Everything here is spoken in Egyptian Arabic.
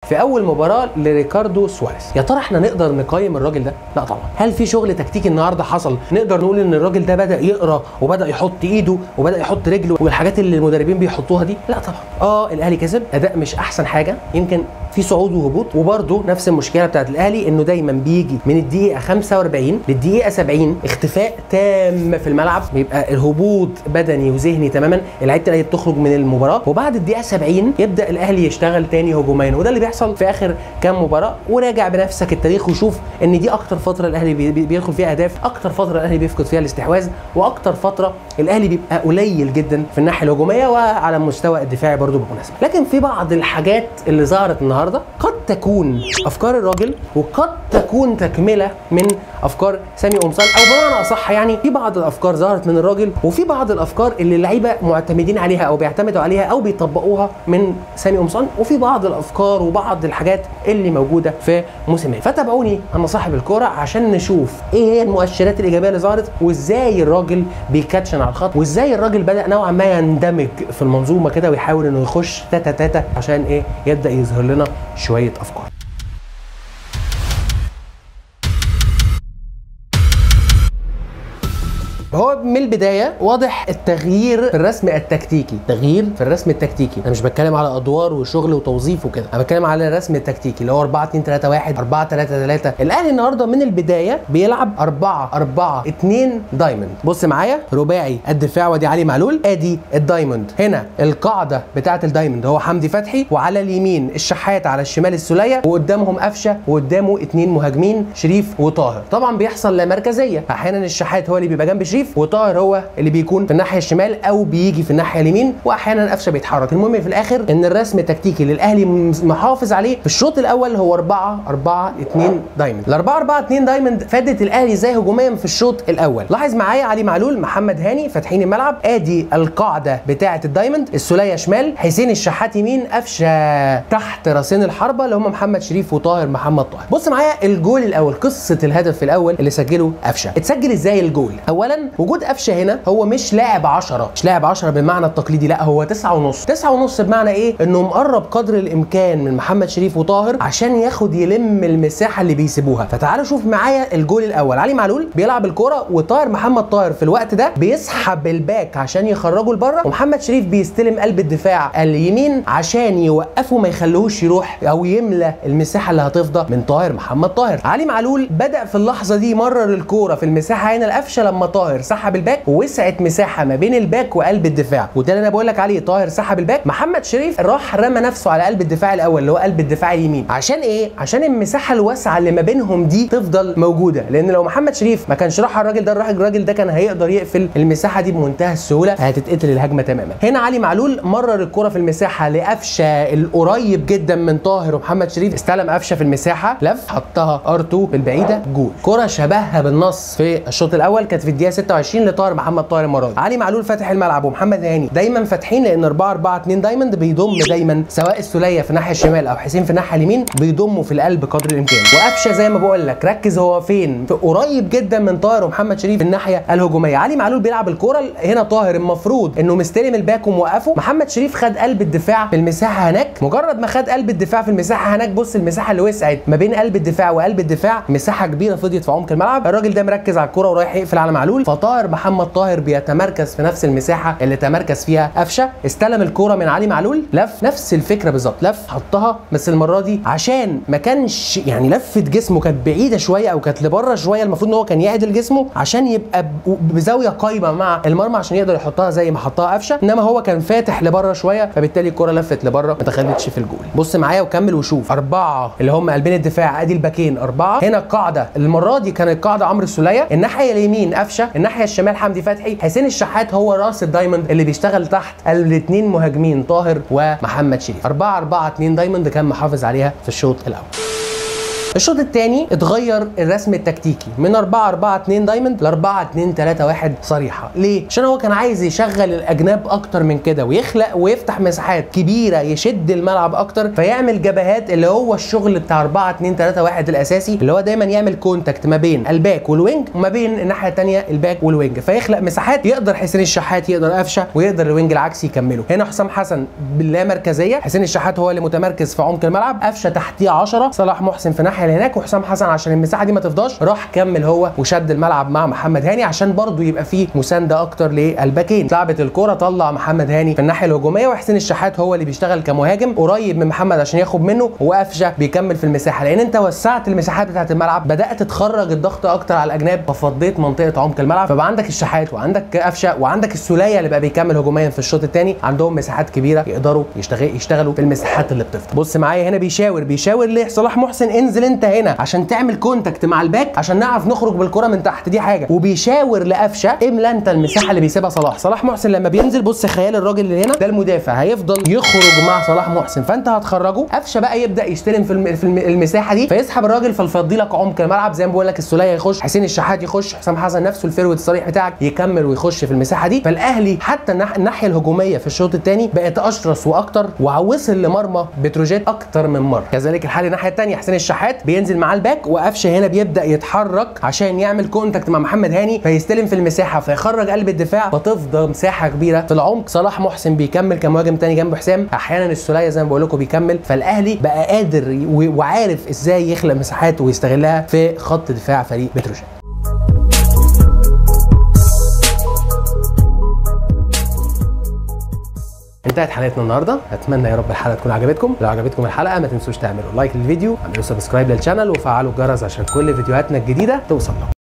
في اول مباراه لريكاردو سواريز يا ترى احنا نقدر نقيم الراجل ده لا طبعا هل في شغل تكتيكي النهارده حصل نقدر نقول ان الراجل ده بدا يقرا وبدا يحط ايده وبدا يحط رجله والحاجات اللي المدربين بيحطوها دي لا طبعا اه الاهلي كسب اداء مش احسن حاجه يمكن في صعود وهبوط وبرده نفس المشكله بتاعت الاهلي انه دايما بيجي من الدقيقه 45 للدقيقه 70 اختفاء تام في الملعب بيبقى الهبوط بدني وذهني تماما لعيبه الاهلي بتخرج من المباراه وبعد الدقيقه 70 يبدا الاهلي يشتغل تاني هجوميا وده اللي بيحصل في اخر كام مباراه وراجع بنفسك التاريخ وشوف ان دي اكتر فتره الاهلي بي- بي- بيدخل فيها اهداف اكتر فتره الاهلي بيفقد فيها الاستحواذ واكتر فتره الاهلي بيبقى قليل جدا في الناحيه الهجوميه وعلى المستوى الدفاعي برضو بالمناسبه لكن في بعض الحاجات اللي ظهرت النهارده قد تكون افكار الراجل وقد تكون تكمله من افكار سامي قمصان او بمعنى اصح يعني في بعض الافكار ظهرت من الراجل وفي بعض الافكار اللي اللعيبه معتمدين عليها او بيعتمدوا عليها او بيطبقوها من سامي قمصان وفي بعض الافكار وبعض الحاجات اللي موجوده في موسيماني فتابعوني انا صاحب الكوره عشان نشوف ايه هي المؤشرات الايجابيه اللي ظهرت وازاي الراجل بيكاتشن على الخط وازاي الراجل بدا نوعا ما يندمج في المنظومه كده ويحاول انه يخش تاتا تاتا عشان ايه يبدا يظهر لنا شويه افكار هو من البدايه واضح التغيير في الرسم التكتيكي تغيير في الرسم التكتيكي انا مش بتكلم على ادوار وشغل وتوظيف وكده انا بتكلم على الرسم التكتيكي اللي هو 4 2 3 1 4 3 3 الاهلي النهارده من البدايه بيلعب 4 4 2 دايموند بص معايا رباعي الدفاع وادي علي معلول ادي الدايموند هنا القاعده بتاعه الدايموند هو حمدي فتحي وعلى اليمين الشحات على الشمال السوليه وقدامهم قفشه وقدامه اتنين مهاجمين شريف وطاهر طبعا بيحصل لا مركزيه احيانا الشحات هو اللي بيبقى جنب شريف وطاهر هو اللي بيكون في الناحيه الشمال او بيجي في الناحيه اليمين واحيانا قفشه بيتحرك المهم في الاخر ان الرسم التكتيكي اللي الاهلي محافظ عليه في الشوط الاول هو 4 4 2 دايموند ال 4 4 2 دايموند فادت الاهلي ازاي هجوميا في الشوط الاول لاحظ معايا علي معلول محمد هاني فاتحين الملعب ادي القاعده بتاعه الدايموند السوليه شمال حسين الشحات يمين قفشه تحت راسين الحربه اللي هم محمد شريف وطاهر محمد طاهر بص معايا الجول الاول قصه الهدف الاول اللي سجله قفشه اتسجل ازاي الجول اولا وجود قفشه هنا هو مش لاعب 10 مش لاعب 10 بالمعنى التقليدي لا هو 9 ونص 9 ونص بمعنى ايه انه مقرب قدر الامكان من محمد شريف وطاهر عشان ياخد يلم المساحه اللي بيسيبوها فتعالوا شوف معايا الجول الاول علي معلول بيلعب الكوره وطاهر محمد طاهر في الوقت ده بيسحب الباك عشان يخرجه لبره ومحمد شريف بيستلم قلب الدفاع اليمين عشان يوقفه ما يخليهوش يروح او يملى المساحه اللي هتفضى من طاهر محمد طاهر علي معلول بدا في اللحظه دي مرر الكوره في المساحه هنا القفشه لما طاهر سحب الباك ووسعت مساحه ما بين الباك وقلب الدفاع وده اللي انا بقول لك عليه طاهر سحب الباك محمد شريف راح رمى نفسه على قلب الدفاع الاول اللي هو قلب الدفاع اليمين عشان ايه عشان المساحه الواسعه اللي ما بينهم دي تفضل موجوده لان لو محمد شريف ما كانش راح على الراجل ده الراجل الراجل ده كان هيقدر يقفل المساحه دي بمنتهى السهوله هتتقتل الهجمه تماما هنا علي معلول مرر الكره في المساحه لقفشه القريب جدا من طاهر ومحمد شريف استلم قفشه في المساحه لف حطها ار2 بالبعيده جول كره شبهها بالنص في الشوط الاول كانت في الدقيقه 26 لطاهر محمد طاهر المره دي علي معلول فاتح الملعب ومحمد هاني دايما فاتحين لان 4 4 2 دايموند بيضم دايما سواء السوليه في الناحيه الشمال او حسين في الناحيه اليمين بيضموا في القلب قدر الامكان وقفشه زي ما بقول لك ركز هو فين في قريب جدا من طاهر ومحمد شريف في الناحيه الهجوميه علي معلول بيلعب الكوره هنا طاهر المفروض انه مستلم الباك وموقفه محمد شريف خد قلب الدفاع في المساحه هناك مجرد ما خد قلب الدفاع في المساحه هناك بص المساحه اللي وسعت ما بين قلب الدفاع وقلب الدفاع مساحه كبيره فضيت في عمق الملعب الراجل ده مركز على الكوره ورايح يقفل على معلول فطاهر محمد طاهر بيتمركز في نفس المساحه اللي تمركز فيها قفشه استلم الكوره من علي معلول لف نفس الفكره بالظبط لف حطها بس المره دي عشان ما كانش يعني لفه جسمه كانت بعيده شويه او كانت لبره شويه المفروض ان هو كان يعدل جسمه عشان يبقى ب- بزاويه قايمه مع المرمى عشان يقدر يحطها زي ما حطها قفشه انما هو كان فاتح لبره شويه فبالتالي الكره لفت لبره ما دخلتش في الجول بص معايا وكمل وشوف اربعه اللي هم قلبين الدفاع ادي الباكين اربعه هنا القاعده المره دي كانت القاعده عمرو السوليه الناحيه اليمين قفشه الناحيه الشمال حمدي فتحي حسين الشحات هو راس الدايموند اللي بيشتغل تحت الاثنين مهاجمين طاهر ومحمد شريف 4 4 2 دايموند كان محافظ عليها في الشوط الاول الشوط الثاني اتغير الرسم التكتيكي من 4 4 2 دايموند ل 4 2 3 1 صريحه ليه عشان هو كان عايز يشغل الاجناب اكتر من كده ويخلق ويفتح مساحات كبيره يشد الملعب اكتر فيعمل جبهات اللي هو الشغل بتاع 4 2 3 1 الاساسي اللي هو دايما يعمل كونتاكت ما بين الباك والوينج وما بين الناحيه الثانيه الباك والوينج فيخلق مساحات يقدر حسين الشحات يقدر قفشه ويقدر الوينج العكسي يكمله هنا حسام حسن باللامركزيه حسين الشحات هو اللي متمركز في عمق الملعب قفشه تحتيه 10 صلاح محسن في الناحيه اللي هناك وحسام حسن عشان المساحه دي ما تفضاش راح كمل هو وشد الملعب مع محمد هاني عشان برضه يبقى فيه مسانده اكتر للباكين لعبت الكره طلع محمد هاني في الناحيه الهجوميه وحسين الشحات هو اللي بيشتغل كمهاجم قريب من محمد عشان ياخد منه وقفشه بيكمل في المساحه لان انت وسعت المساحات بتاعه الملعب بدات تخرج الضغط اكتر على الاجناب ففضيت منطقه عمق الملعب فبقى عندك الشحات وعندك قفشه وعندك السوليه اللي بقى بيكمل هجوميا في الشوط الثاني عندهم مساحات كبيره يقدروا يشتغل يشتغلوا في المساحات اللي بتفضل بص معايا هنا بيشاور بيشاور لصلاح محسن انزل انت هنا عشان تعمل كونتاكت مع الباك عشان نعرف نخرج بالكره من تحت دي حاجه وبيشاور لقفشه املى انت المساحه اللي بيسيبها صلاح صلاح محسن لما بينزل بص خيال الراجل اللي هنا ده المدافع هيفضل يخرج مع صلاح محسن فانت هتخرجه قفشه بقى يبدا يستلم في الم- في الم- المساحه دي فيسحب الراجل فيفضي لك عمق الملعب زي ما بقول لك السوليه يخش حسين الشحات يخش حسام حسن نفسه الفيرود الصريح بتاعك يكمل ويخش في المساحه دي فالاهلي حتى الناح- الناحيه الهجوميه في الشوط الثاني بقت اشرس واكتر ووصل لمرمى بتروجيت اكتر من مره كذلك الحال الناحيه الثانيه حسين الشحات بينزل مع الباك وقفشه هنا بيبدا يتحرك عشان يعمل كونتاكت مع محمد هاني فيستلم في المساحه فيخرج قلب الدفاع فتفضل مساحه كبيره في العمق صلاح محسن بيكمل كمهاجم تاني جنب حسام احيانا السوليه زي ما بقول لكم بيكمل فالاهلي بقى قادر ي- و- وعارف ازاي يخلق مساحات ويستغلها في خط دفاع فريق بتروجيت انتهت حلقتنا النهارده اتمنى يا رب الحلقه تكون عجبتكم لو عجبتكم الحلقه ما تنسوش تعملوا لايك للفيديو اعملوا سبسكرايب للشانل وفعلوا الجرس عشان كل فيديوهاتنا الجديده توصل لكم